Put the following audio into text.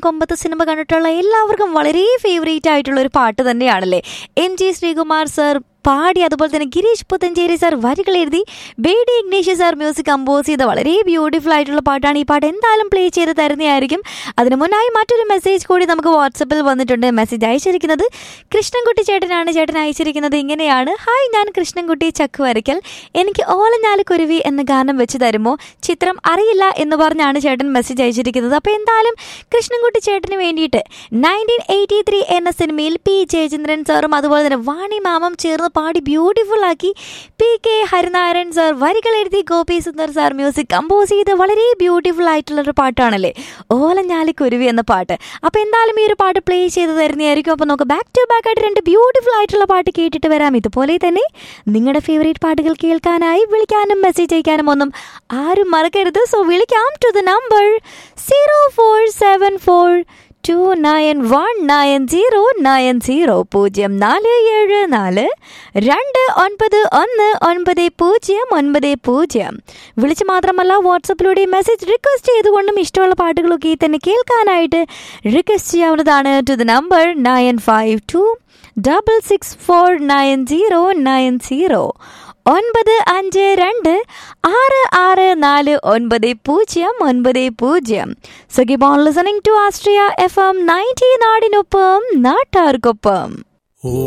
കൊമ്പത്ത് cinema കണ്ടിട്ടുള്ള എല്ലാവർക്കും വളരെ ഫേവറേറ്റ് ആയിട്ടുള്ള ഒരു പാട്ട് തന്നെയാണല്ലേ എം ജി ശ്രീകുമാർ സർ പാടി അതുപോലെ തന്നെ ഗിരീഷ് പുത്തഞ്ചേരി സാർ വരികൾ എഴുതി ബേഡി ഇഗ്നേഷ്യസ് സാർ മ്യൂസിക് കമ്പോസ് ചെയ്ത വളരെ ബ്യൂട്ടിഫുൾ ആയിട്ടുള്ള പാട്ടാണ് ഈ പാട്ട് എന്തായാലും പ്ലേ ചെയ്ത് തരുന്നതായിരിക്കും അതിന് മുന്നായി മറ്റൊരു മെസ്സേജ് കൂടി നമുക്ക് വാട്സപ്പിൽ വന്നിട്ടുണ്ട് മെസ്സേജ് അയച്ചിരിക്കുന്നത് കൃഷ്ണൻകുട്ടി ചേട്ടനാണ് ചേട്ടൻ അയച്ചിരിക്കുന്നത് ഇങ്ങനെയാണ് ഹായ് ഞാൻ കൃഷ്ണൻകുട്ടി ചക്കു വരയ്ക്കൽ എനിക്ക് ഓലഞ്ഞാലിക്കുരുവി എന്ന ഗാനം വെച്ച് തരുമോ ചിത്രം അറിയില്ല എന്ന് പറഞ്ഞാണ് ചേട്ടൻ മെസ്സേജ് അയച്ചിരിക്കുന്നത് അപ്പോൾ എന്തായാലും കൃഷ്ണൻകുട്ടി ചേട്ടന് വേണ്ടിയിട്ട് നയൻറ്റീൻ എയ്റ്റി ത്രീ എന്ന സിനിമയിൽ പി ജയചന്ദ്രൻ സാറും അതുപോലെ തന്നെ വാണി മാമം ചേർന്ന് പാടി ബ്യൂട്ടിഫുൾ ആക്കി പി കെ ഹരിനാരായൺ സാർ വരികൾ എഴുതി Gopi Sundar sir music compose ചെയ്ത് വളരെ ബ്യൂട്ടിഫുൾ ആയിട്ടുള്ള ഒരു പാട്ടാണല്ലേ ഓലഞ്ഞാലിക്കുരുവി എന്ന പാട്ട് അപ്പോൾ എന്തായാലും ഈ ഒരു പാട്ട് പ്ലേ ചെയ്ത് തരുന്നതായിരിക്കും അപ്പോൾ നമുക്ക് ബാക്ക് ടു ബാക്ക് ആയിട്ട് രണ്ട് ബ്യൂട്ടിഫുൾ ആയിട്ടുള്ള പാട്ട് കേട്ടിട്ട് വരാം ഇതുപോലെ തന്നെ നിങ്ങളുടെ ഫേവറേറ്റ് പാട്ടുകൾ കേൾക്കാനായി വിളിക്കാനും മെസ്സേജ് അയക്കാനും ഒന്നും ആരും മറക്കരുത് സോ വിളിക്കാം to the number zero four seven four two nine one nine zero nine zero പൂജ്യം നാല് ഏഴ് നാല് രണ്ട് ഒൻപത് ഒന്ന് ഒൻപത് പൂജ്യം ഒൻപത് പൂജ്യം വിളിച്ച് മാത്രമല്ല വാട്സപ്പിലൂടെ മെസ്സേജ് റിക്വസ്റ്റ് ചെയ്തുകൊണ്ടും ഇഷ്ടമുള്ള പാട്ടുകളൊക്കെ തന്നെ കേൾക്കാനായിട്ട് റിക്വസ്റ്റ് ചെയ്യാവുന്നതാണ് to the number nine five two double six four nine zero nine zero ഒൻപത് അഞ്ച് രണ്ട് ആറ് ആറ് നാല് ഒൻപത് പൂജ്യം ഒൻപത് പൂജ്യം so keep on listening to Austria F M ninety നാടിനൊപ്പം നാട്ടാർക്കൊപ്പം